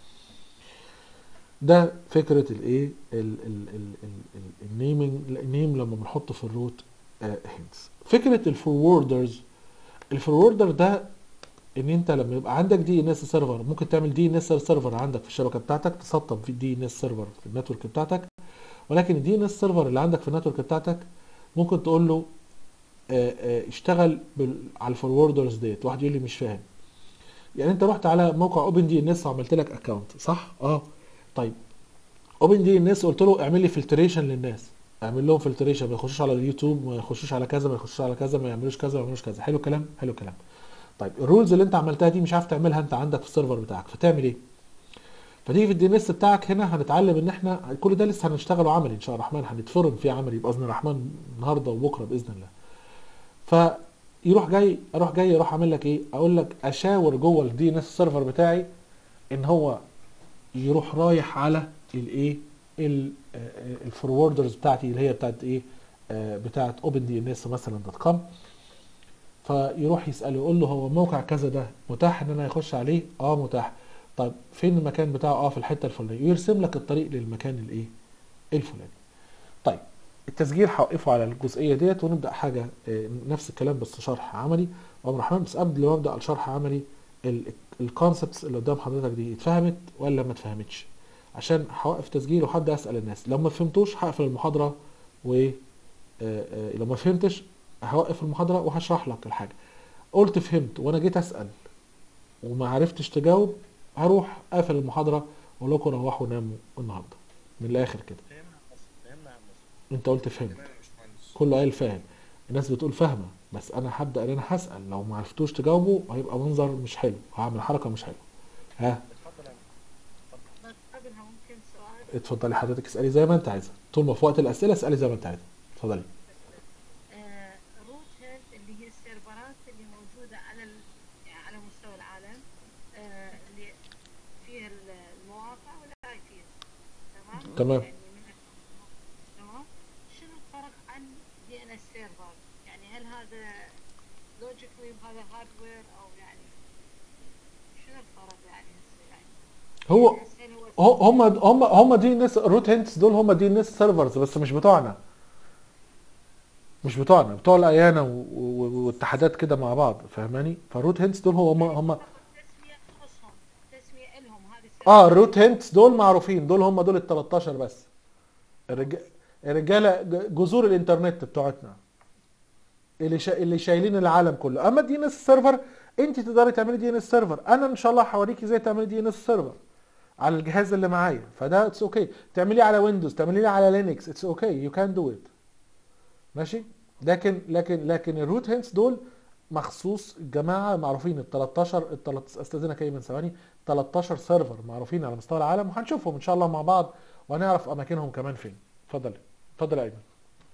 A: ده فكره الايه النيمنج النيم لما بنحطه في الروت هنتس فكره الفوروردرز الفوروردر ده ان انت لما يبقى عندك دي ان اس سيرفر ممكن تعمل دي ان اس سيرفر عندك في الشبكه بتاعتك تسطب في الدي ان اس سيرفر في النتورك بتاعتك ولكن الدي ان اس سيرفر اللي عندك في النتورك بتاعتك ممكن تقول له آه، آه، اشتغل بال- على الفوروردرز ديت واحد يقول لي مش فاهم يعني انت رحت على موقع اوبن دي ان اس وعملت لك اكونت صح اه طيب اوبن دي ان اس قلت له اعمل لي فلتريشن للناس اعمل لهم فلتريشن ما يخشوش على اليوتيوب ما يخشوش على كذا ما يخشوش على كذا ما يعملوش كذا ما يعملوش كذا حلو الكلام حلو الكلام طيب الرولز اللي انت عملتها دي مش عارف تعملها انت عندك في السيرفر بتاعك فتعمل ايه فتيجي في الدي ان اس بتاعك هنا هنتعلم ان احنا كل ده لسه هنشتغله عملي ان شاء الله الرحمن هنتفرم فيه عملي باذن الرحمن النهارده وبكره باذن الله فيروح جاي اروح جاي اروح اعمل لك ايه اقول لك اشاور جوه الدي ان اس سيرفر بتاعي ان هو يروح رايح على الايه الفوروردرز بتاعتي اللي هي بتاعت ايه آه، بتاعت اوبن دي ان اس مثلا دوت كوم فيروح يساله يقول له هو موقع كذا ده متاح ان انا اخش عليه اه متاح طيب فين المكان بتاعه اه في الحته الفلانيه ويرسم لك الطريق للمكان الايه الفلاني طيب التسجيل هوقفه على الجزئيه ديت ونبدا حاجه آه، نفس الكلام بس شرح عملي وعبد الرحمن بس قبل ما ابدا الشرح عملي الكونسبتس اللي قدام حضرتك دي اتفهمت ولا ما اتفهمتش عشان هوقف تسجيل وهبدا اسال الناس لو ما فهمتوش هقفل المحاضره و آه، آه، لو ما فهمتش هوقف المحاضره وهشرح لك الحاجه قلت فهمت وانا جيت اسال وما عرفتش تجاوب هروح قافل المحاضره واقول لكم روحوا ناموا النهارده من الاخر كده
D: فهمنا بس فهمنا يا هندسه
A: انت قلت فهمت
B: تمام يا باشمهندس
A: كله قايل فاهم الناس بتقول فاهمه بس انا هبدا ان انا هسال لو ما عرفتوش تجاوبوا هيبقى منظر مش حلو هعمل حركه مش حلوه ها
D: اتفضل يا هندسة.
E: بس قبلها ممكن سؤال
A: اتفضلي حضرتك اسالي زي ما انت عايزه طول ما في وقت الاسئله اسالي زي ما انت عايزه اتفضلي
E: آه، روت هيد اللي هي السيرفرات اللي موجودة على ال... يعني على مستوى العالم آه، اللي فيها ال- المواقع والاي بي تمام؟
A: تمام.
E: يعني من تمام؟ شنو الفرق عن دي ان اس سيرفر؟ يعني هل هذا لوجيكلي وهذا هاردوير او يعني شنو الفرق يعني هسه يعني؟
A: هو
E: DNS هل هو
A: هو- هم هم هم دي الناس الروت هنتس دول هم دي الناس سيرفرز بس مش بتوعنا مش بتوعنا بتوع الايانا و- و- واتحادات كده مع بعض فاهماني فالروت هنتس دول هم هم
E: تسمية تخصهم تسمية لهم هذه
A: اه الروت هنتس دول معروفين دول هم دول ال 13 بس الرجال الرجاله ج- جذور الانترنت بتوعتنا اللي شا... اللي شايلين العالم كله اما دي ان اس سيرفر انت تقدري تعملي دي ان اس سيرفر انا ان شاء الله هوريكي ازاي تعملي دي ان اس سيرفر على الجهاز اللي معايا فده اتس اوكي okay. تعمليه على ويندوز تعمليه على لينكس اتس اوكي يو كان دو ات ماشي لكن لكن لكن الروت هينس دول مخصوص الجماعه معروفين ال 13 ال 13 استاذنك ايه من ثواني 13 سيرفر معروفين على مستوى العالم وهنشوفهم ان شاء الله مع بعض وهنعرف اماكنهم كمان فين اتفضل اتفضل يا ايمن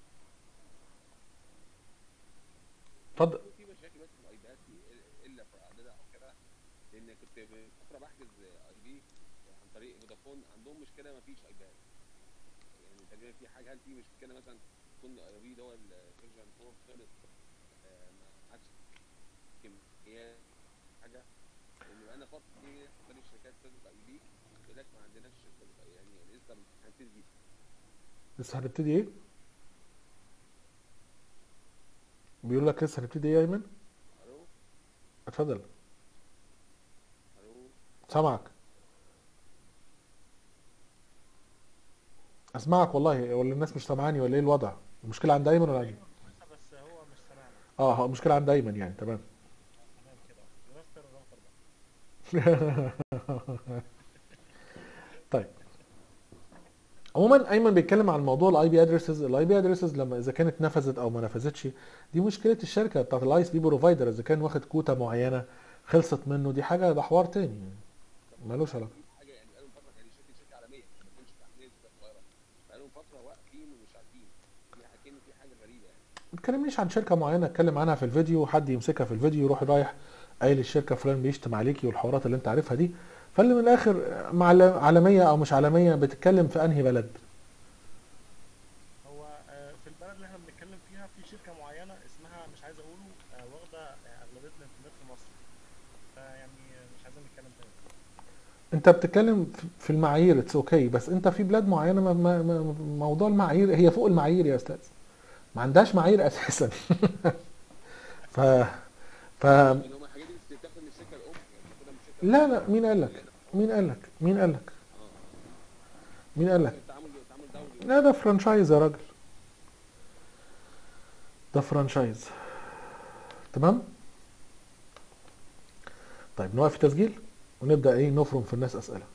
A: اتفضل
G: في مشاكل بس في الايباد الا في اعدادها او كده لان كنت من فتره بحجز اي بي عن طريق فودافون عندهم مشكله ما فيش ايباد يعني تقريبا في حاجه هل في مشكله مثلا يكون اي بي اللي هو الفيرجن 4 خلص آه، ما عادش كميات حاجه لان بقالنا فتره دي كل الشركات ابتدت اي بي يقول لك ما عندناش يعني لسه هنبتدي جديد
A: لسه هنبتدي ايه بيقول لك لسه هنبتدي ايه يا ايمن
G: الو
A: اتفضل
G: الو
A: سامعك اسمعك والله ولا الناس مش سامعاني ولا ايه الوضع المشكله عند ايمن ولا عندي
D: بس هو مش سامعنا
A: اه هو المشكله عند ايمن يعني تمام
D: تمام كده راستر الراوتر ده
A: طيب عموما ايمن بيتكلم عن موضوع الاي بي ادرسز الاي بي ادرسز لما اذا كانت نفذت او ما نفذتش دي مشكله الشركه بتاعت الاي اس بي بروفايدر اذا كان واخد كوتا معينه خلصت منه دي حاجه ده حوار تاني يعني ملوش علاقه
G: حاجه يعني بقالهم فتره يعني شركه شركه عالميه ما كانش تحميل شركه صغيره بقالهم فتره واقفين ومش عارفين في حاجه في حاجه غريبه يعني
A: ما تكلمنيش عن شركه معينه اتكلم عنها في الفيديو حد يمسكها في الفيديو يروح رايح قايل الشركه فلان بيشتم عليكي والحوارات اللي انت عارفها دي فاللي من الاخر مع عالميه او مش عالميه بتتكلم في انهي بلد
D: هو آه، في البلد اللي احنا بنتكلم فيها في شركه معينه اسمها مش عايز اقوله آه، واخده آه، اغلبيه الانترنت في مصر فيعني آه، مش عايزين نتكلم تاني
A: انت بتتكلم في المعايير اتس اوكي بس انت في بلاد معينه ما ما ما موضوع المعايير هي فوق المعايير يا استاذ ما عندهاش معايير اساسا ف ف
G: ان هم الحاجات دي بتتاخد من الشركه الام يعني بتاخدها من الشركه
A: لا لا مين قال لك مين قال لك مين قال لك مين قال لك
G: التعامل التعامل دولي
A: لا ده فرانشايز يا راجل ده فرانشايز تمام طيب نوقف التسجيل ونبدا ايه نفرم في الناس اسئله